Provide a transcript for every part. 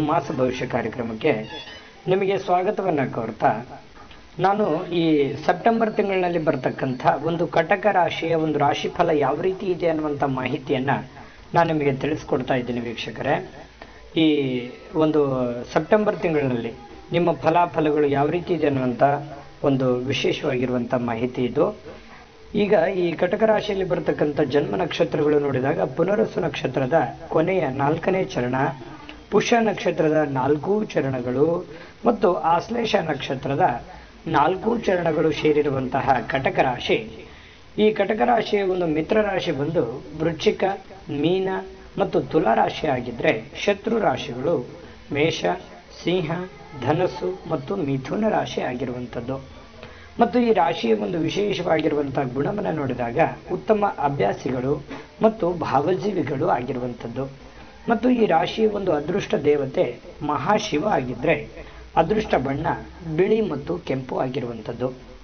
ಮಾಸ ಭವಿಷ್ಯ ಕಾರ್ಯಕ್ರಮಕ್ಕೆ ನಿಮಗೆ ಸ್ವಾಗತವನ್ನು ಕೋರ್ತಾ ನಾನು ಈ ಸೆಪ್ಟೆಂಬರ್ ತಿಂಗಳಿನಲ್ಲಿ ಬರ್ತಕ್ಕಂಥ ಒಂದು ಕಟಕ ರಾಶಿಯ ಒಂದು ರಾಶಿಫಲ ಯಾವ ರೀತಿ ಇದೆ ಅನ್ನುವಂಥ ಮಾಹಿತಿಯನ್ನು ನಾನು ನಿಮಗೆ ತಿಳಿಸ್ಕೊಡ್ತಾ ಇದ್ದೀನಿ ವೀಕ್ಷಕರೇ ಈ ಒಂದು ಸೆಪ್ಟೆಂಬರ್ ತಿಂಗಳಿನಲ್ಲಿ ನಿಮ್ಮ ಫಲಾಫಲಗಳು ಯಾವ ರೀತಿ ಇದೆ ಅನ್ನುವಂಥ ಒಂದು ವಿಶೇಷವಾಗಿರುವಂಥ ಮಾಹಿತಿ ಇದು ಈಗ ಈ ಕಟಕ ರಾಶಿಯಲ್ಲಿ ಬರತಕ್ಕಂಥ ಜನ್ಮ ನಕ್ಷತ್ರಗಳು ನೋಡಿದಾಗ ಪುನರಸು ನಕ್ಷತ್ರದ ಕೊನೆಯ ನಾಲ್ಕನೇ ಚರಣ ಪುಷ್ಯ ನಕ್ಷತ್ರದ ನಾಲ್ಕು ಚರಣಗಳು ಮತ್ತು ಆಶ್ಲೇಷ ನಕ್ಷತ್ರದ ನಾಲ್ಕು ಚರಣಗಳು ಸೇರಿರುವಂತಹ ಕಟಕ ರಾಶಿ ಈ ಕಟಕ ರಾಶಿಯ ಒಂದು ಮಿತ್ರ ರಾಶಿ ಬಂದು ವೃಶ್ಚಿಕ ಮೀನ ಮತ್ತು ತುಲಾ ರಾಶಿ ಆಗಿದ್ರೆ ಶತ್ರು ರಾಶಿಗಳು ಮೇಷ ಸಿಂಹ ಧನಸ್ಸು ಮತ್ತು ಮಿಥುನ ರಾಶಿ ಆಗಿರುವಂಥದ್ದು ಮತ್ತು ಈ ರಾಶಿಯ ಒಂದು ವಿಶೇಷವಾಗಿರುವಂತಹ ಗುಣವನ್ನು ನೋಡಿದಾಗ ಉತ್ತಮ ಅಭ್ಯಾಸಿಗಳು ಮತ್ತು ಭಾವಜೀವಿಗಳು ಆಗಿರುವಂಥದ್ದು ಮತ್ತು ಈ ರಾಶಿಯ ಒಂದು ಅದೃಷ್ಟ ದೇವತೆ ಮಹಾಶಿವ ಆಗಿದ್ರೆ ಅದೃಷ್ಟ ಬಣ್ಣ ಬಿಳಿ ಮತ್ತು ಕೆಂಪು ಆಗಿರುವಂಥದ್ದು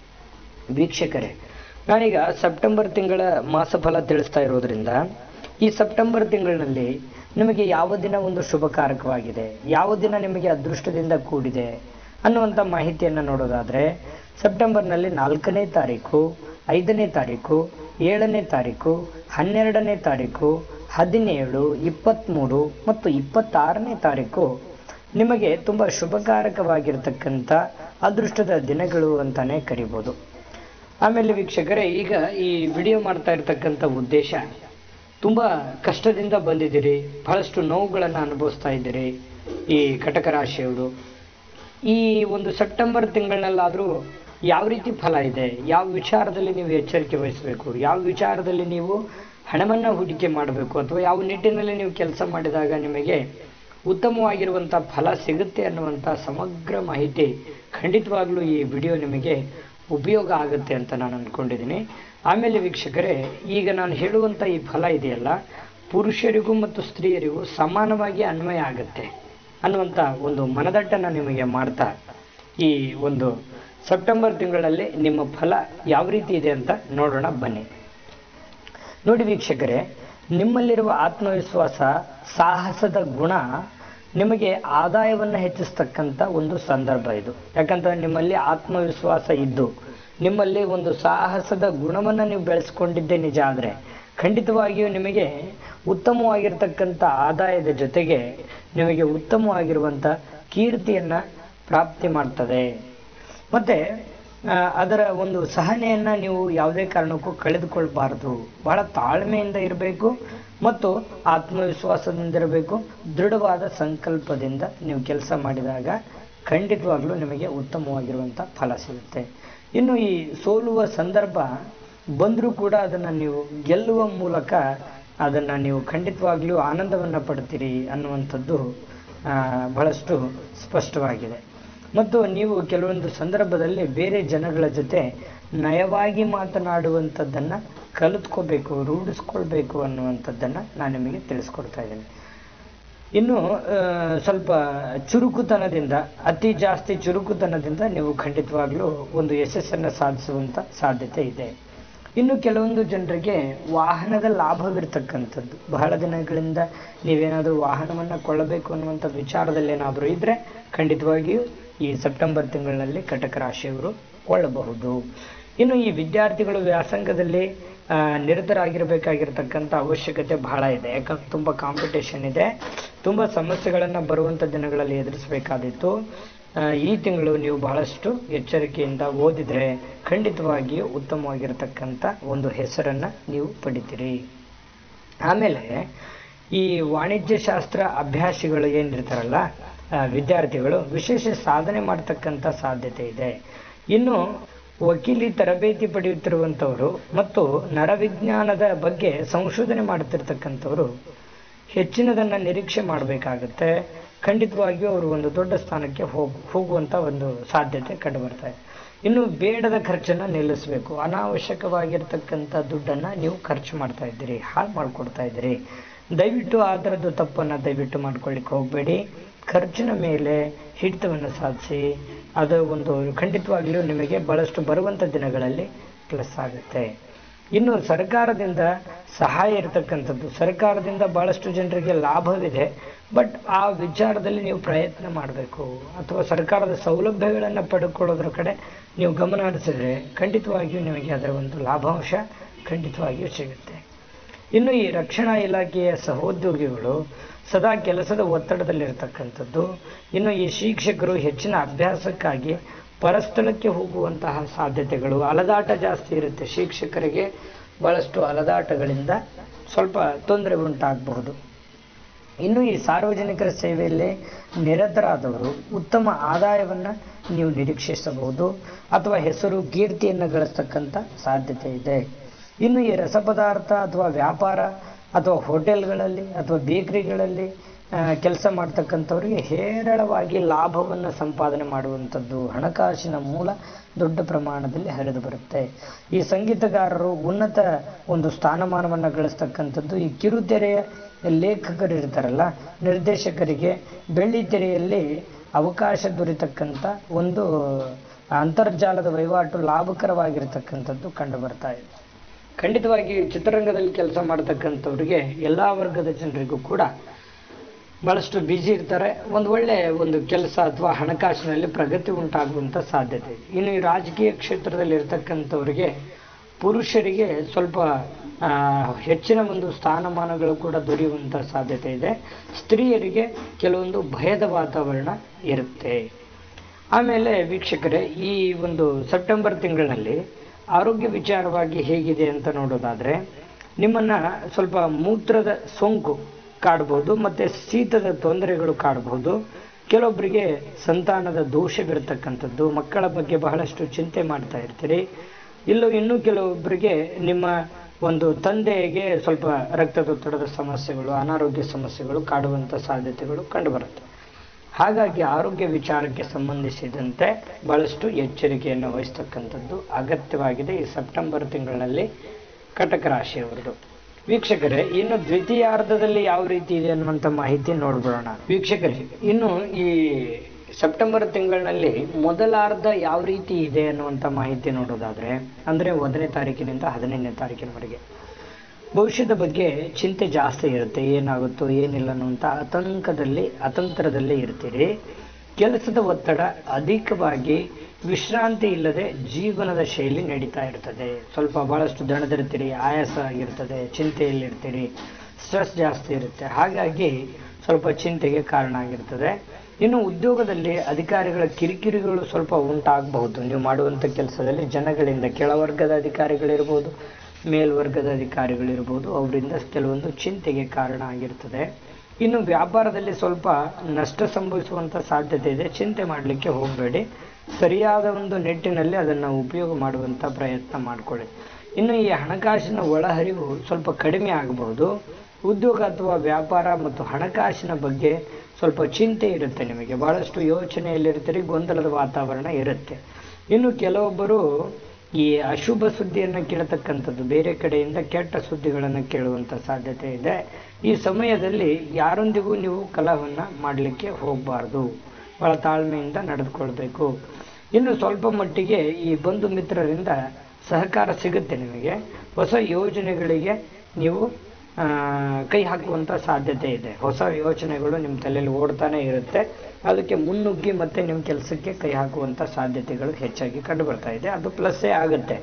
ವೀಕ್ಷಕರೇ ನಾನೀಗ ಸೆಪ್ಟೆಂಬರ್ ತಿಂಗಳ ಮಾಸಫಲ ತಿಳಿಸ್ತಾ ಇರೋದ್ರಿಂದ ಈ ಸೆಪ್ಟೆಂಬರ್ ತಿಂಗಳಿನಲ್ಲಿ ನಿಮಗೆ ಯಾವ ದಿನ ಒಂದು ಶುಭಕಾರಕವಾಗಿದೆ ಯಾವ ದಿನ ನಿಮಗೆ ಅದೃಷ್ಟದಿಂದ ಕೂಡಿದೆ ಅನ್ನುವಂಥ ಮಾಹಿತಿಯನ್ನು ನೋಡೋದಾದರೆ ಸೆಪ್ಟೆಂಬರ್ನಲ್ಲಿ ನಾಲ್ಕನೇ ತಾರೀಕು ಐದನೇ ತಾರೀಕು ಏಳನೇ ತಾರೀಕು ಹನ್ನೆರಡನೇ ತಾರೀಕು ಹದಿನೇಳು ಇಪ್ಪತ್ತ್ಮೂರು ಮತ್ತು ಇಪ್ಪತ್ತಾರನೇ ತಾರೀಕು ನಿಮಗೆ ತುಂಬ ಶುಭಕಾರಕವಾಗಿರ್ತಕ್ಕಂಥ ಅದೃಷ್ಟದ ದಿನಗಳು ಅಂತಾನೆ ಕರಿಬೋದು ಆಮೇಲೆ ವೀಕ್ಷಕರೇ ಈಗ ಈ ವಿಡಿಯೋ ಮಾಡ್ತಾ ಇರ್ತಕ್ಕಂಥ ಉದ್ದೇಶ ತುಂಬ ಕಷ್ಟದಿಂದ ಬಂದಿದ್ದೀರಿ ಬಹಳಷ್ಟು ನೋವುಗಳನ್ನು ಅನುಭವಿಸ್ತಾ ಇದ್ದೀರಿ ಈ ಕಟಕ ರಾಶಿಯವರು ಈ ಒಂದು ಸೆಪ್ಟೆಂಬರ್ ತಿಂಗಳಲ್ಲಾದರೂ ಯಾವ ರೀತಿ ಫಲ ಇದೆ ಯಾವ ವಿಚಾರದಲ್ಲಿ ನೀವು ಎಚ್ಚರಿಕೆ ವಹಿಸಬೇಕು ಯಾವ ವಿಚಾರದಲ್ಲಿ ನೀವು ಹಣವನ್ನು ಹೂಡಿಕೆ ಮಾಡಬೇಕು ಅಥವಾ ಯಾವ ನಿಟ್ಟಿನಲ್ಲಿ ನೀವು ಕೆಲಸ ಮಾಡಿದಾಗ ನಿಮಗೆ ಉತ್ತಮವಾಗಿರುವಂಥ ಫಲ ಸಿಗುತ್ತೆ ಅನ್ನುವಂಥ ಸಮಗ್ರ ಮಾಹಿತಿ ಖಂಡಿತವಾಗ್ಲೂ ಈ ವಿಡಿಯೋ ನಿಮಗೆ ಉಪಯೋಗ ಆಗುತ್ತೆ ಅಂತ ನಾನು ಅಂದ್ಕೊಂಡಿದ್ದೀನಿ ಆಮೇಲೆ ವೀಕ್ಷಕರೇ ಈಗ ನಾನು ಹೇಳುವಂಥ ಈ ಫಲ ಇದೆಯಲ್ಲ ಪುರುಷರಿಗೂ ಮತ್ತು ಸ್ತ್ರೀಯರಿಗೂ ಸಮಾನವಾಗಿ ಅನ್ವಯ ಆಗುತ್ತೆ ಅನ್ನುವಂಥ ಒಂದು ಮನದಟ್ಟನ್ನು ನಿಮಗೆ ಮಾಡ್ತಾ ಈ ಒಂದು ಸೆಪ್ಟೆಂಬರ್ ತಿಂಗಳಲ್ಲಿ ನಿಮ್ಮ ಫಲ ಯಾವ ರೀತಿ ಇದೆ ಅಂತ ನೋಡೋಣ ಬನ್ನಿ ನೋಡಿ ವೀಕ್ಷಕರೇ ನಿಮ್ಮಲ್ಲಿರುವ ಆತ್ಮವಿಶ್ವಾಸ ಸಾಹಸದ ಗುಣ ನಿಮಗೆ ಆದಾಯವನ್ನು ಹೆಚ್ಚಿಸ್ತಕ್ಕಂಥ ಒಂದು ಸಂದರ್ಭ ಇದು ಯಾಕಂತಂದ್ರೆ ನಿಮ್ಮಲ್ಲಿ ಆತ್ಮವಿಶ್ವಾಸ ಇದ್ದು ನಿಮ್ಮಲ್ಲಿ ಒಂದು ಸಾಹಸದ ಗುಣವನ್ನು ನೀವು ಬೆಳೆಸ್ಕೊಂಡಿದ್ದೇ ನಿಜ ಆದರೆ ಖಂಡಿತವಾಗಿಯೂ ನಿಮಗೆ ಉತ್ತಮವಾಗಿರ್ತಕ್ಕಂಥ ಆದಾಯದ ಜೊತೆಗೆ ನಿಮಗೆ ಉತ್ತಮವಾಗಿರುವಂಥ ಕೀರ್ತಿಯನ್ನು ಪ್ರಾಪ್ತಿ ಮಾಡ್ತದೆ ಮತ್ತು ಅದರ ಒಂದು ಸಹನೆಯನ್ನು ನೀವು ಯಾವುದೇ ಕಾರಣಕ್ಕೂ ಕಳೆದುಕೊಳ್ಬಾರ್ದು ಬಹಳ ತಾಳ್ಮೆಯಿಂದ ಇರಬೇಕು ಮತ್ತು ಆತ್ಮವಿಶ್ವಾಸದಿಂದ ಇರಬೇಕು ದೃಢವಾದ ಸಂಕಲ್ಪದಿಂದ ನೀವು ಕೆಲಸ ಮಾಡಿದಾಗ ಖಂಡಿತವಾಗ್ಲೂ ನಿಮಗೆ ಉತ್ತಮವಾಗಿರುವಂಥ ಫಲ ಸಿಗುತ್ತೆ ಇನ್ನು ಈ ಸೋಲುವ ಸಂದರ್ಭ ಬಂದರೂ ಕೂಡ ಅದನ್ನು ನೀವು ಗೆಲ್ಲುವ ಮೂಲಕ ಅದನ್ನು ನೀವು ಖಂಡಿತವಾಗ್ಲೂ ಆನಂದವನ್ನು ಪಡ್ತೀರಿ ಅನ್ನುವಂಥದ್ದು ಬಹಳಷ್ಟು ಸ್ಪಷ್ಟವಾಗಿದೆ ಮತ್ತು ನೀವು ಕೆಲವೊಂದು ಸಂದರ್ಭದಲ್ಲಿ ಬೇರೆ ಜನಗಳ ಜೊತೆ ನಯವಾಗಿ ಮಾತನಾಡುವಂಥದ್ದನ್ನು ಕಲಿತ್ಕೋಬೇಕು ರೂಢಿಸ್ಕೊಳ್ಬೇಕು ಅನ್ನುವಂಥದ್ದನ್ನು ನಾನು ನಿಮಗೆ ತಿಳಿಸ್ಕೊಡ್ತಾ ಇದ್ದೀನಿ ಇನ್ನು ಸ್ವಲ್ಪ ಚುರುಕುತನದಿಂದ ಅತಿ ಜಾಸ್ತಿ ಚುರುಕುತನದಿಂದ ನೀವು ಖಂಡಿತವಾಗ್ಲೂ ಒಂದು ಯಶಸ್ಸನ್ನು ಸಾಧಿಸುವಂಥ ಸಾಧ್ಯತೆ ಇದೆ ಇನ್ನು ಕೆಲವೊಂದು ಜನರಿಗೆ ವಾಹನದ ಲಾಭವಿರ್ತಕ್ಕಂಥದ್ದು ಬಹಳ ದಿನಗಳಿಂದ ನೀವೇನಾದರೂ ವಾಹನವನ್ನು ಕೊಳ್ಳಬೇಕು ಅನ್ನುವಂಥ ವಿಚಾರದಲ್ಲಿ ಏನಾದರೂ ಇದ್ದರೆ ಖಂಡಿತವಾಗಿಯೂ ಈ ಸೆಪ್ಟೆಂಬರ್ ತಿಂಗಳಿನಲ್ಲಿ ಕಟಕ ರಾಶಿಯವರು ಕೊಳ್ಳಬಹುದು ಇನ್ನು ಈ ವಿದ್ಯಾರ್ಥಿಗಳು ವ್ಯಾಸಂಗದಲ್ಲಿ ನಿರತರಾಗಿರಬೇಕಾಗಿರ್ತಕ್ಕಂಥ ಅವಶ್ಯಕತೆ ಬಹಳ ಇದೆ ಯಾಕಂದ್ರೆ ತುಂಬ ಕಾಂಪಿಟೇಷನ್ ಇದೆ ತುಂಬ ಸಮಸ್ಯೆಗಳನ್ನು ಬರುವಂಥ ದಿನಗಳಲ್ಲಿ ಎದುರಿಸಬೇಕಾದಿತ್ತು ಈ ತಿಂಗಳು ನೀವು ಬಹಳಷ್ಟು ಎಚ್ಚರಿಕೆಯಿಂದ ಓದಿದರೆ ಖಂಡಿತವಾಗಿಯೂ ಉತ್ತಮವಾಗಿರತಕ್ಕಂಥ ಒಂದು ಹೆಸರನ್ನು ನೀವು ಪಡಿತೀರಿ ಆಮೇಲೆ ಈ ವಾಣಿಜ್ಯ ಶಾಸ್ತ್ರ ಅಭ್ಯಾಸಿಗಳು ಏನಿರ್ತಾರಲ್ಲ ವಿದ್ಯಾರ್ಥಿಗಳು ವಿಶೇಷ ಸಾಧನೆ ಮಾಡ್ತಕ್ಕಂಥ ಸಾಧ್ಯತೆ ಇದೆ ಇನ್ನು ವಕೀಲಿ ತರಬೇತಿ ಪಡೆಯುತ್ತಿರುವಂಥವರು ಮತ್ತು ನರವಿಜ್ಞಾನದ ಬಗ್ಗೆ ಸಂಶೋಧನೆ ಮಾಡುತ್ತಿರ್ತಕ್ಕಂಥವರು ಹೆಚ್ಚಿನದನ್ನು ನಿರೀಕ್ಷೆ ಮಾಡಬೇಕಾಗತ್ತೆ ಖಂಡಿತವಾಗಿಯೂ ಅವರು ಒಂದು ದೊಡ್ಡ ಸ್ಥಾನಕ್ಕೆ ಹೋಗ್ ಹೋಗುವಂಥ ಒಂದು ಸಾಧ್ಯತೆ ಕಂಡುಬರ್ತಾ ಇದೆ ಇನ್ನು ಬೇಡದ ಖರ್ಚನ್ನು ನಿಲ್ಲಿಸಬೇಕು ಅನಾವಶ್ಯಕವಾಗಿರ್ತಕ್ಕಂಥ ದುಡ್ಡನ್ನು ನೀವು ಖರ್ಚು ಮಾಡ್ತಾ ಇದ್ದೀರಿ ಹಾಳು ಮಾಡ್ಕೊಡ್ತಾ ಇದ್ದೀರಿ ದಯವಿಟ್ಟು ಆ ಥರದ್ದು ತಪ್ಪನ್ನು ದಯವಿಟ್ಟು ಮಾಡ್ಕೊಳ್ಳಿಕ್ಕೆ ಹೋಗಬೇಡಿ ಖರ್ಚಿನ ಮೇಲೆ ಹಿಡಿತವನ್ನು ಸಾಧಿಸಿ ಅದು ಒಂದು ಖಂಡಿತವಾಗ್ಲೂ ನಿಮಗೆ ಬಹಳಷ್ಟು ಬರುವಂಥ ದಿನಗಳಲ್ಲಿ ಪ್ಲಸ್ ಆಗುತ್ತೆ ಇನ್ನು ಸರ್ಕಾರದಿಂದ ಸಹಾಯ ಇರತಕ್ಕಂಥದ್ದು ಸರ್ಕಾರದಿಂದ ಬಹಳಷ್ಟು ಜನರಿಗೆ ಲಾಭವಿದೆ ಬಟ್ ಆ ವಿಚಾರದಲ್ಲಿ ನೀವು ಪ್ರಯತ್ನ ಮಾಡಬೇಕು ಅಥವಾ ಸರ್ಕಾರದ ಸೌಲಭ್ಯಗಳನ್ನು ಪಡ್ಕೊಳ್ಳೋದ್ರ ಕಡೆ ನೀವು ಗಮನ ಹರಿಸಿದ್ರೆ ಖಂಡಿತವಾಗಿಯೂ ನಿಮಗೆ ಅದರ ಒಂದು ಲಾಭಾಂಶ ಖಂಡಿತವಾಗಿಯೂ ಸಿಗುತ್ತೆ ಇನ್ನು ಈ ರಕ್ಷಣಾ ಇಲಾಖೆಯ ಸಹೋದ್ಯೋಗಿಗಳು ಸದಾ ಕೆಲಸದ ಒತ್ತಡದಲ್ಲಿರ್ತಕ್ಕಂಥದ್ದು ಇನ್ನು ಈ ಶಿಕ್ಷಕರು ಹೆಚ್ಚಿನ ಅಭ್ಯಾಸಕ್ಕಾಗಿ ಪರಸ್ಥಳಕ್ಕೆ ಹೋಗುವಂತಹ ಸಾಧ್ಯತೆಗಳು ಅಲದಾಟ ಜಾಸ್ತಿ ಇರುತ್ತೆ ಶಿಕ್ಷಕರಿಗೆ ಬಹಳಷ್ಟು ಅಲದಾಟಗಳಿಂದ ಸ್ವಲ್ಪ ತೊಂದರೆ ಉಂಟಾಗಬಹುದು ಇನ್ನು ಈ ಸಾರ್ವಜನಿಕರ ಸೇವೆಯಲ್ಲಿ ನಿರತರಾದವರು ಉತ್ತಮ ಆದಾಯವನ್ನು ನೀವು ನಿರೀಕ್ಷಿಸಬಹುದು ಅಥವಾ ಹೆಸರು ಕೀರ್ತಿಯನ್ನು ಗಳಿಸ್ತಕ್ಕಂಥ ಸಾಧ್ಯತೆ ಇದೆ ಇನ್ನು ಈ ರಸಪದಾರ್ಥ ಅಥವಾ ವ್ಯಾಪಾರ ಅಥವಾ ಹೋಟೆಲ್ಗಳಲ್ಲಿ ಅಥವಾ ಬೇಕರಿಗಳಲ್ಲಿ ಕೆಲಸ ಮಾಡ್ತಕ್ಕಂಥವ್ರಿಗೆ ಹೇರಳವಾಗಿ ಲಾಭವನ್ನು ಸಂಪಾದನೆ ಮಾಡುವಂಥದ್ದು ಹಣಕಾಸಿನ ಮೂಲ ದೊಡ್ಡ ಪ್ರಮಾಣದಲ್ಲಿ ಹರಿದು ಬರುತ್ತೆ ಈ ಸಂಗೀತಗಾರರು ಉನ್ನತ ಒಂದು ಸ್ಥಾನಮಾನವನ್ನು ಗಳಿಸ್ತಕ್ಕಂಥದ್ದು ಈ ಕಿರುತೆರೆಯ ಲೇಖಕರು ಇರ್ತಾರಲ್ಲ ನಿರ್ದೇಶಕರಿಗೆ ಬೆಳ್ಳಿ ತೆರೆಯಲ್ಲಿ ಅವಕಾಶ ದೊರೆತಕ್ಕಂಥ ಒಂದು ಅಂತರ್ಜಾಲದ ವಹಿವಾಟು ಲಾಭಕರವಾಗಿರ್ತಕ್ಕಂಥದ್ದು ಕಂಡು ಬರ್ತಾ ಇದೆ ಖಂಡಿತವಾಗಿ ಚಿತ್ರರಂಗದಲ್ಲಿ ಕೆಲಸ ಮಾಡ್ತಕ್ಕಂಥವ್ರಿಗೆ ಎಲ್ಲ ವರ್ಗದ ಜನರಿಗೂ ಕೂಡ ಬಹಳಷ್ಟು ಬ್ಯುಸಿ ಇರ್ತಾರೆ ಒಂದು ಒಳ್ಳೆ ಒಂದು ಕೆಲಸ ಅಥವಾ ಹಣಕಾಸಿನಲ್ಲಿ ಪ್ರಗತಿ ಉಂಟಾಗುವಂಥ ಸಾಧ್ಯತೆ ಇದೆ ಇನ್ನು ಈ ರಾಜಕೀಯ ಕ್ಷೇತ್ರದಲ್ಲಿ ಇರ್ತಕ್ಕಂಥವ್ರಿಗೆ ಪುರುಷರಿಗೆ ಸ್ವಲ್ಪ ಆ, ಹೆಚ್ಚಿನ ಒಂದು ಸ್ಥಾನಮಾನಗಳು ಕೂಡ ದೊರೆಯುವಂಥ ಸಾಧ್ಯತೆ ಇದೆ ಸ್ತ್ರೀಯರಿಗೆ ಕೆಲವೊಂದು ಭಯದ ವಾತಾವರಣ ಇರುತ್ತೆ ಆಮೇಲೆ ವೀಕ್ಷಕರೇ ಈ ಒಂದು ಸೆಪ್ಟೆಂಬರ್ ತಿಂಗಳಿನಲ್ಲಿ ಆರೋಗ್ಯ ವಿಚಾರವಾಗಿ ಹೇಗಿದೆ ಅಂತ ನೋಡೋದಾದ್ರೆ ನಿಮ್ಮನ್ನ ಸ್ವಲ್ಪ ಮೂತ್ರದ ಸೋಂಕು ಕಾಡ್ಬೋದು ಮತ್ತೆ ಶೀತದ ತೊಂದರೆಗಳು ಕಾಡಬಹುದು ಕೆಲವೊಬ್ಬರಿಗೆ ಸಂತಾನದ ದೋಷವಿರತಕ್ಕಂಥದ್ದು ಮಕ್ಕಳ ಬಗ್ಗೆ ಬಹಳಷ್ಟು ಚಿಂತೆ ಮಾಡ್ತಾ ಇರ್ತೀರಿ ಇಲ್ಲೂ ಇನ್ನೂ ಕೆಲವೊಬ್ಬರಿಗೆ ನಿಮ್ಮ ಒಂದು ತಂದೆಗೆ ಸ್ವಲ್ಪ ರಕ್ತದೊತ್ತಡದ ಸಮಸ್ಯೆಗಳು ಅನಾರೋಗ್ಯ ಸಮಸ್ಯೆಗಳು ಕಾಡುವಂಥ ಸಾಧ್ಯತೆಗಳು ಕಂಡುಬರುತ್ತೆ ಹಾಗಾಗಿ ಆರೋಗ್ಯ ವಿಚಾರಕ್ಕೆ ಸಂಬಂಧಿಸಿದಂತೆ ಬಹಳಷ್ಟು ಎಚ್ಚರಿಕೆಯನ್ನು ವಹಿಸ್ತಕ್ಕಂಥದ್ದು ಅಗತ್ಯವಾಗಿದೆ ಈ ಸೆಪ್ಟೆಂಬರ್ ತಿಂಗಳಲ್ಲಿ ಕಟಕ ರಾಶಿಯವರದು ವೀಕ್ಷಕರೇ ಇನ್ನು ದ್ವಿತೀಯಾರ್ಧದಲ್ಲಿ ಯಾವ ರೀತಿ ಇದೆ ಅನ್ನುವಂಥ ಮಾಹಿತಿ ನೋಡ್ಬಿಡೋಣ ವೀಕ್ಷಕರೇ ಇನ್ನು ಈ ಸೆಪ್ಟೆಂಬರ್ ತಿಂಗಳಿನಲ್ಲಿ ಮೊದಲಾರ್ಧ ಯಾವ ರೀತಿ ಇದೆ ಅನ್ನುವಂಥ ಮಾಹಿತಿ ನೋಡೋದಾದ್ರೆ ಅಂದ್ರೆ ಒಂದನೇ ತಾರೀಕಿನಿಂದ ಹದಿನೈದನೇ ತಾರೀಕಿನವರೆಗೆ ಭವಿಷ್ಯದ ಬಗ್ಗೆ ಚಿಂತೆ ಜಾಸ್ತಿ ಇರುತ್ತೆ ಏನಾಗುತ್ತೋ ಏನಿಲ್ಲ ಅನ್ನುವಂಥ ಆತಂಕದಲ್ಲಿ ಅತಂತ್ರದಲ್ಲಿ ಇರ್ತೀರಿ ಕೆಲಸದ ಒತ್ತಡ ಅಧಿಕವಾಗಿ ವಿಶ್ರಾಂತಿ ಇಲ್ಲದೆ ಜೀವನದ ಶೈಲಿ ನಡೀತಾ ಇರ್ತದೆ ಸ್ವಲ್ಪ ಬಹಳಷ್ಟು ದಣದಿರ್ತೀರಿ ಆಯಾಸ ಆಗಿರ್ತದೆ ಚಿಂತೆಯಲ್ಲಿರ್ತೀರಿ ಸ್ಟ್ರೆಸ್ ಜಾಸ್ತಿ ಇರುತ್ತೆ ಹಾಗಾಗಿ ಸ್ವಲ್ಪ ಚಿಂತೆಗೆ ಕಾರಣ ಆಗಿರ್ತದೆ ಇನ್ನು ಉದ್ಯೋಗದಲ್ಲಿ ಅಧಿಕಾರಿಗಳ ಕಿರಿಕಿರಿಗಳು ಸ್ವಲ್ಪ ಉಂಟಾಗಬಹುದು ನೀವು ಮಾಡುವಂಥ ಕೆಲಸದಲ್ಲಿ ಜನಗಳಿಂದ ಕೆಳವರ್ಗದ ಅಧಿಕಾರಿಗಳಿರ್ಬೋದು ಮೇಲ್ವರ್ಗದ ಅಧಿಕಾರಿಗಳಿರ್ಬೋದು ಅವರಿಂದ ಕೆಲವೊಂದು ಚಿಂತೆಗೆ ಕಾರಣ ಆಗಿರ್ತದೆ ಇನ್ನು ವ್ಯಾಪಾರದಲ್ಲಿ ಸ್ವಲ್ಪ ನಷ್ಟ ಸಂಭವಿಸುವಂಥ ಸಾಧ್ಯತೆ ಇದೆ ಚಿಂತೆ ಮಾಡಲಿಕ್ಕೆ ಹೋಗಬೇಡಿ ಸರಿಯಾದ ಒಂದು ನಿಟ್ಟಿನಲ್ಲಿ ಅದನ್ನು ಉಪಯೋಗ ಮಾಡುವಂಥ ಪ್ರಯತ್ನ ಮಾಡಿಕೊಳ್ಳಿ ಇನ್ನು ಈ ಹಣಕಾಸಿನ ಒಳಹರಿವು ಸ್ವಲ್ಪ ಕಡಿಮೆ ಆಗಬಹುದು ಉದ್ಯೋಗ ಅಥವಾ ವ್ಯಾಪಾರ ಮತ್ತು ಹಣಕಾಸಿನ ಬಗ್ಗೆ ಸ್ವಲ್ಪ ಚಿಂತೆ ಇರುತ್ತೆ ನಿಮಗೆ ಬಹಳಷ್ಟು ಯೋಚನೆಯಲ್ಲಿರ್ತೀರಿ ಗೊಂದಲದ ವಾತಾವರಣ ಇರುತ್ತೆ ಇನ್ನು ಕೆಲವೊಬ್ಬರು ಈ ಅಶುಭ ಸುದ್ದಿಯನ್ನು ಕೇಳತಕ್ಕಂಥದ್ದು ಬೇರೆ ಕಡೆಯಿಂದ ಕೆಟ್ಟ ಸುದ್ದಿಗಳನ್ನು ಕೇಳುವಂಥ ಸಾಧ್ಯತೆ ಇದೆ ಈ ಸಮಯದಲ್ಲಿ ಯಾರೊಂದಿಗೂ ನೀವು ಕಲಹವನ್ನು ಮಾಡಲಿಕ್ಕೆ ಹೋಗಬಾರ್ದು ಬಹಳ ತಾಳ್ಮೆಯಿಂದ ನಡೆದುಕೊಳ್ಬೇಕು ಇನ್ನು ಸ್ವಲ್ಪ ಮಟ್ಟಿಗೆ ಈ ಬಂಧು ಮಿತ್ರರಿಂದ ಸಹಕಾರ ಸಿಗುತ್ತೆ ನಿಮಗೆ ಹೊಸ ಯೋಜನೆಗಳಿಗೆ ನೀವು ಆ, ಕೈ ಹಾಕುವಂಥ ಸಾಧ್ಯತೆ ಇದೆ ಹೊಸ ಯೋಚನೆಗಳು ನಿಮ್ಮ ತಲೆಯಲ್ಲಿ ಓಡ್ತಾನೆ ಇರುತ್ತೆ ಅದಕ್ಕೆ ಮುನ್ನುಗ್ಗಿ ಮತ್ತೆ ನಿಮ್ಮ ಕೆಲಸಕ್ಕೆ ಕೈ ಹಾಕುವಂಥ ಸಾಧ್ಯತೆಗಳು ಹೆಚ್ಚಾಗಿ ಕಂಡು ಬರ್ತಾ ಇದೆ ಅದು ಪ್ಲಸ್ಸೇ ಆಗುತ್ತೆ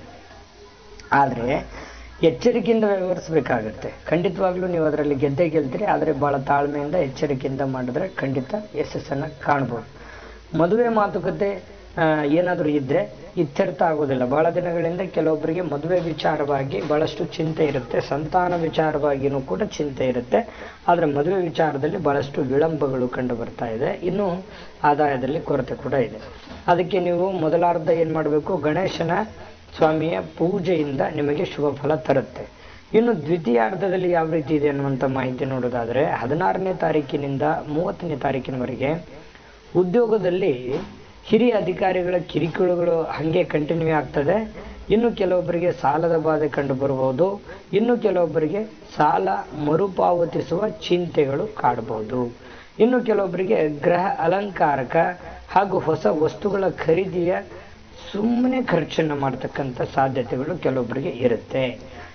ಆದರೆ ಎಚ್ಚರಿಕೆಯಿಂದ ವ್ಯವಹರಿಸಬೇಕಾಗತ್ತೆ ಖಂಡಿತವಾಗ್ಲೂ ನೀವು ಅದರಲ್ಲಿ ಗೆದ್ದೇ ಗೆಲ್ತೀರಿ ಆದರೆ ಭಾಳ ತಾಳ್ಮೆಯಿಂದ ಎಚ್ಚರಿಕೆಯಿಂದ ಮಾಡಿದ್ರೆ ಖಂಡಿತ ಯಶಸ್ಸನ್ನು ಕಾಣ್ಬೋದು ಮದುವೆ ಮಾತುಕತೆ ಏನಾದರೂ ಇದ್ದರೆ ಇತ್ಯರ್ಥ ಆಗೋದಿಲ್ಲ ಬಹಳ ದಿನಗಳಿಂದ ಕೆಲವೊಬ್ಬರಿಗೆ ಮದುವೆ ವಿಚಾರವಾಗಿ ಬಹಳಷ್ಟು ಚಿಂತೆ ಇರುತ್ತೆ ಸಂತಾನ ವಿಚಾರವಾಗಿಯೂ ಕೂಡ ಚಿಂತೆ ಇರುತ್ತೆ ಆದರೆ ಮದುವೆ ವಿಚಾರದಲ್ಲಿ ಬಹಳಷ್ಟು ವಿಳಂಬಗಳು ಕಂಡು ಬರ್ತಾ ಇದೆ ಇನ್ನು ಆದಾಯದಲ್ಲಿ ಕೊರತೆ ಕೂಡ ಇದೆ ಅದಕ್ಕೆ ನೀವು ಮೊದಲಾರ್ಧ ಏನು ಮಾಡಬೇಕು ಗಣೇಶನ ಸ್ವಾಮಿಯ ಪೂಜೆಯಿಂದ ನಿಮಗೆ ಶುಭ ಫಲ ತರುತ್ತೆ ಇನ್ನು ದ್ವಿತೀಯಾರ್ಧದಲ್ಲಿ ಯಾವ ರೀತಿ ಇದೆ ಅನ್ನುವಂಥ ಮಾಹಿತಿ ನೋಡೋದಾದರೆ ಹದಿನಾರನೇ ತಾರೀಕಿನಿಂದ ಮೂವತ್ತನೇ ತಾರೀಕಿನವರೆಗೆ ಉದ್ಯೋಗದಲ್ಲಿ ಹಿರಿಯ ಅಧಿಕಾರಿಗಳ ಕಿರಿಕಿರುಗಳು ಹಾಗೆ ಕಂಟಿನ್ಯೂ ಆಗ್ತದೆ ಇನ್ನು ಕೆಲವೊಬ್ಬರಿಗೆ ಸಾಲದ ಬಾಧೆ ಕಂಡು ಬರಬಹುದು ಇನ್ನು ಕೆಲವೊಬ್ಬರಿಗೆ ಸಾಲ ಮರುಪಾವತಿಸುವ ಚಿಂತೆಗಳು ಕಾಡಬಹುದು ಇನ್ನು ಕೆಲವೊಬ್ಬರಿಗೆ ಗೃಹ ಅಲಂಕಾರಕ ಹಾಗೂ ಹೊಸ ವಸ್ತುಗಳ ಖರೀದಿಯ ಸುಮ್ಮನೆ ಖರ್ಚನ್ನು ಮಾಡ್ತಕ್ಕಂಥ ಸಾಧ್ಯತೆಗಳು ಕೆಲವೊಬ್ಬರಿಗೆ ಇರುತ್ತೆ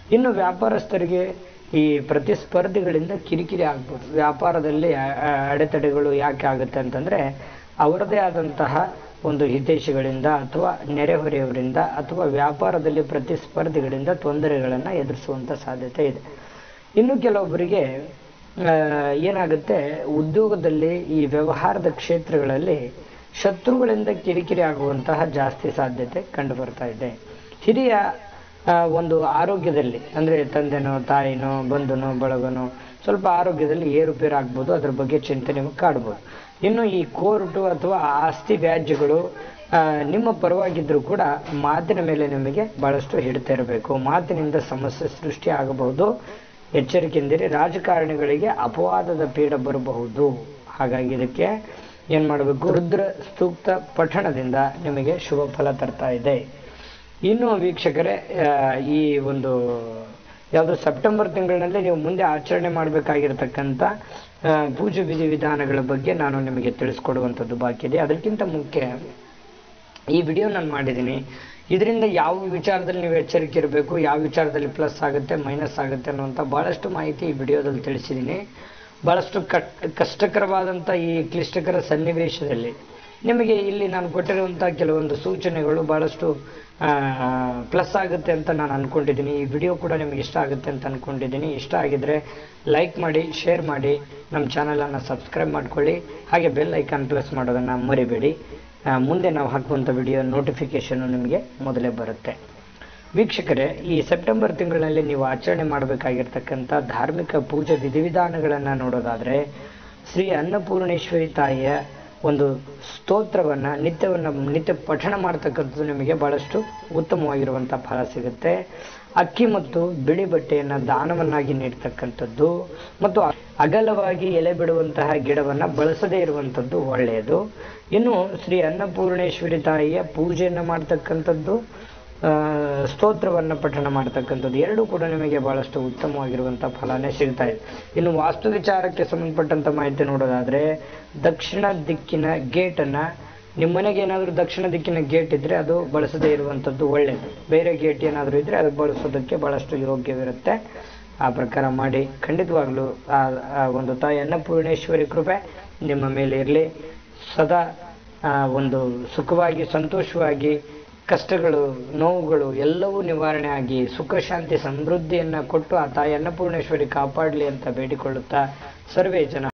ಇನ್ನು ವ್ಯಾಪಾರಸ್ಥರಿಗೆ ಈ ಪ್ರತಿಸ್ಪರ್ಧಿಗಳಿಂದ ಕಿರಿಕಿರಿ ಆಗ್ಬೋದು ವ್ಯಾಪಾರದಲ್ಲಿ ಅ- ಅ- ಅಡೆತಡೆಗಳು ಯಾಕೆ ಆಗುತ್ತೆ ಅಂತಂದ್ರೆ ಅವರದೇ ಆದಂತಹ ಒಂದು ಹಿತೈಷಿಗಳಿಂದ ಅಥವಾ ನೆರೆಹೊರೆಯವರಿಂದ ಅಥವಾ ವ್ಯಾಪಾರದಲ್ಲಿ ಪ್ರತಿಸ್ಪರ್ಧಿಗಳಿಂದ ತೊಂದರೆಗಳನ್ನು ಎದುರಿಸುವಂತ ಸಾಧ್ಯತೆ ಇದೆ ಇನ್ನು ಕೆಲವೊಬ್ಬರಿಗೆ ಆ, ಏನಾಗುತ್ತೆ ಉದ್ಯೋಗದಲ್ಲಿ ಈ ವ್ಯವಹಾರದ ಕ್ಷೇತ್ರಗಳಲ್ಲಿ ಶತ್ರುಗಳಿಂದ ಕಿರಿಕಿರಿ ಆಗುವಂತಹ ಜಾಸ್ತಿ ಸಾಧ್ಯತೆ ಕಂಡು ಬರ್ತಾ ಇದೆ ಹಿರಿಯ ಆ, ಒಂದು ಆರೋಗ್ಯದಲ್ಲಿ ಅಂದ್ರೆ ತಂದೆನೋ ತಾಯಿನೋ ಬಂಧುನೋ ಬಳಗನೋ ಸ್ವಲ್ಪ ಆರೋಗ್ಯದಲ್ಲಿ ಏರುಪೇರು ಆಗ್ಬೋದು ಅದ್ರ ಬಗ್ಗೆ ಚಿಂತೆ ನಿಮಗೆ ಕಾಡ್ಬೋದು ಇನ್ನು ಈ ಕೋರ್ಟು ಅಥವಾ ಆಸ್ತಿ ವ್ಯಾಜ್ಯಗಳು ಆ, ನಿಮ್ಮ ಪರವಾಗಿದ್ರೂ ಕೂಡ ಮಾತಿನ ಮೇಲೆ ನಿಮಗೆ ಬಹಳಷ್ಟು ಹಿಡಿತಾ ಇರಬೇಕು ಮಾತಿನಿಂದ ಸಮಸ್ಯೆ ಸೃಷ್ಟಿ ಆಗಬಹುದು ಎಚ್ಚರಿಕೆಯಿಂದಿರಿ ರಾಜಕಾರಣಿಗಳಿಗೆ ಅಪವಾದದ ಪೀಡ ಬರಬಹುದು ಹಾಗಾಗಿ ಇದಕ್ಕೆ ಏನ್ ಮಾಡಬೇಕು ರುದ್ರ ಸೂಕ್ತ ಪಠಣದಿಂದ ನಿಮಗೆ ಶುಭ ಫಲ ತರ್ತಾ ಇದೆ ಇನ್ನು ವೀಕ್ಷಕರೇ ಆ, ಈ ಒಂದು ಯಾವುದು ಸೆಪ್ಟೆಂಬರ್ ತಿಂಗಳಿನಲ್ಲಿ ನೀವು ಮುಂದೆ ಆಚರಣೆ ಮಾಡಬೇಕಾಗಿರ್ತಕ್ಕಂಥ ಆ, ಪೂಜೆ ವಿಧಿವಿಧಾನಗಳ ಬಗ್ಗೆ ನಾನು ನಿಮಗೆ ತಿಳಿಸ್ಕೊಡುವಂಥದ್ದು ಬಾಕಿ ಇದೆ ಅದಕ್ಕಿಂತ ಮುಖ್ಯ ಈ ವಿಡಿಯೋ ನಾನು ಮಾಡಿದ್ದೀನಿ ಇದರಿಂದ ಯಾವ ವಿಚಾರದಲ್ಲಿ ನೀವು ಎಚ್ಚರಿಕೆ ಇರಬೇಕು ಯಾವ ವಿಚಾರದಲ್ಲಿ ಪ್ಲಸ್ ಆಗುತ್ತೆ ಮೈನಸ್ ಆಗುತ್ತೆ ಅನ್ನುವಂಥ ಬಹಳಷ್ಟು ಮಾಹಿತಿ ಈ ವಿಡಿಯೋದಲ್ಲಿ ತಿಳಿಸಿದ್ದೀನಿ ಬಹಳಷ್ಟು ಕಟ್ ಕಷ್ಟಕರವಾದಂಥ ಈ ಕ್ಲಿಷ್ಟಕರ ಸನ್ನಿವೇಶದಲ್ಲಿ ನಿಮಗೆ ಇಲ್ಲಿ ನಾನು ಕೊಟ್ಟಿರುವಂಥ ಕೆಲವೊಂದು ಸೂಚನೆಗಳು ಬಹಳಷ್ಟು ಪ್ಲಸ್ ಆಗುತ್ತೆ ಅಂತ ನಾನು ಅನ್ಕೊಂಡಿದ್ದೀನಿ ಈ ವಿಡಿಯೋ ಕೂಡ ನಿಮಗೆ ಇಷ್ಟ ಆಗುತ್ತೆ ಅಂತ ಅನ್ಕೊಂಡಿದ್ದೀನಿ ಇಷ್ಟ ಆಗಿದ್ರೆ ಲೈಕ್ ಮಾಡಿ ಶೇರ್ ಮಾಡಿ ನಮ್ಮ ಚಾನಲನ್ನು ಸಬ್ಸ್ಕ್ರೈಬ್ ಮಾಡ್ಕೊಳ್ಳಿ ಹಾಗೆ ಬೆಲ್ ಐಕಾನ್ ಪ್ರೆಸ್ ಮಾಡೋದನ್ನು ಮರಿಬೇಡಿ ಆ, ಮುಂದೆ ನಾವು ಹಾಕುವಂಥ ವಿಡಿಯೋ ನೋಟಿಫಿಕೇಶನ್ ನಿಮಗೆ ಮೊದಲೇ ಬರುತ್ತೆ ವೀಕ್ಷಕರೇ ಈ ಸೆಪ್ಟೆಂಬರ್ ತಿಂಗಳಲ್ಲಿ ನೀವು ಆಚರಣೆ ಮಾಡಬೇಕಾಗಿರ್ತಕ್ಕಂಥ ಧಾರ್ಮಿಕ ಪೂಜೆ ವಿಧಿವಿಧಾನಗಳನ್ನು ನೋಡೋದಾದ್ರೆ ಶ್ರೀ ಅನ್ನಪೂರ್ಣೇಶ್ವರಿ ತಾಯಿಯ ಒಂದು ಸ್ತೋತ್ರವನ್ನ ನಿತ್ಯವನ್ನ ನಿತ್ಯ ಪಠಣ ಮಾಡ್ತಕ್ಕಂಥದ್ದು ನಿಮಗೆ ಬಹಳಷ್ಟು ಉತ್ತಮವಾಗಿರುವಂಥ ಫಲ ಸಿಗುತ್ತೆ ಅಕ್ಕಿ ಮತ್ತು ಬಿಳಿ ಬಟ್ಟೆಯನ್ನ ದಾನವನ್ನಾಗಿ ನೀಡ್ತಕ್ಕಂಥದ್ದು ಮತ್ತು ಅಗಲವಾಗಿ ಎಲೆ ಬಿಡುವಂತಹ ಗಿಡವನ್ನ ಬಳಸದೇ ಇರುವಂಥದ್ದು ಒಳ್ಳೆಯದು ಇನ್ನು ಶ್ರೀ ಅನ್ನಪೂರ್ಣೇಶ್ವರಿ ತಾಯಿಯ ಪೂಜೆಯನ್ನ ಮಾಡ್ತಕ್ಕಂಥದ್ದು ಆ, ಸ್ತೋತ್ರವನ್ನ ಪಠಣ ಮಾಡ್ತಕ್ಕಂಥದ್ದು ಎರಡೂ ಕೂಡ ನಿಮಗೆ ಬಹಳಷ್ಟು ಉತ್ತಮವಾಗಿರುವಂಥ ಫಲನೇ ಸಿಗ್ತಾ ಇದೆ ಇನ್ನು ವಾಸ್ತು ವಿಚಾರಕ್ಕೆ ಸಂಬಂಧಪಟ್ಟಂತ ಮಾಹಿತಿ ನೋಡೋದಾದ್ರೆ ದಕ್ಷಿಣ ದಿಕ್ಕಿನ ಗೇಟನ್ನ ನಿಮ್ಮ ಮನೆಗೆ ಏನಾದರೂ ದಕ್ಷಿಣ ದಿಕ್ಕಿನ ಗೇಟ್ ಇದ್ರೆ ಅದು ಬಳಸದೇ ಇರುವಂಥದ್ದು ಒಳ್ಳೆಯದು ಬೇರೆ ಗೇಟ್ ಏನಾದರೂ ಇದ್ರೆ ಅದು ಬಳಸೋದಕ್ಕೆ ಬಹಳಷ್ಟು ಯೋಗ್ಯವಿರುತ್ತೆ ಆ ಪ್ರಕಾರ ಮಾಡಿ ಖಂಡಿತವಾಗ್ಲೂ ಆ ಆ ಒಂದು ತಾಯಿ ಅನ್ನಪೂರ್ಣೇಶ್ವರಿ ಕೃಪೆ ನಿಮ್ಮ ಮೇಲೆ ಇರಲಿ ಸದಾ ಆ, ಒಂದು ಸುಖವಾಗಿ ಸಂತೋಷವಾಗಿ ಕಷ್ಟಗಳು ನೋವುಗಳು ಎಲ್ಲವೂ ನಿವಾರಣೆ ಆಗಿ ಸುಖ ಶಾಂತಿ ಸಮೃದ್ಧಿಯನ್ನ ಕೊಟ್ಟು ಆ ತಾಯಿ ಅನ್ನಪೂರ್ಣೇಶ್ವರಿ ಕಾಪಾಡಲಿ ಅಂತ ಬೇಡಿಕೊಳ್ಳುತ್ತಾ ಸರ್ವೇ ಜನ